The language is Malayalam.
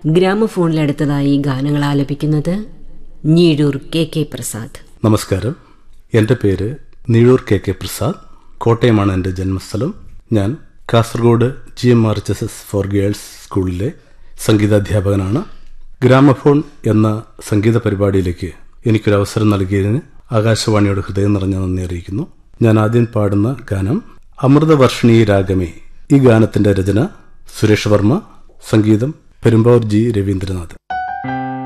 ഗ്രാമഫോണിലടുത്തതായി ഗാനങ്ങൾ ആലപിക്കുന്നത് ഞീഴൂർ കെ കെ പ്രസാദ് നമസ്കാരം എൻ്റെ പേര് നീഴൂർ കെ കെ പ്രസാദ് കോട്ടയമാണ് എൻ്റെ ജന്മസ്ഥലം ഞാൻ Kasaragod G M R H S S for girls സ്കൂളിലെ സംഗീതാധ്യാപകനാണ് ഗ്രാമഫോൺ എന്ന സംഗീത പരിപാടിയിലേക്ക് എനിക്കൊരു അവസരം നൽകിയതിന് ആകാശവാണിയോട് ഹൃദയം നിറഞ്ഞ നന്ദി അറിയിക്കുന്നു ഞാൻ ആദ്യം പാടുന്ന ഗാനം അമൃതവർഷിണി രാഗമേ ഈ ഗാനത്തിന്റെ രചന സുരേഷ് വർമ്മ സംഗീതം പെരുമ്പാവൂർ ജി രവീന്ദ്രനാഥ്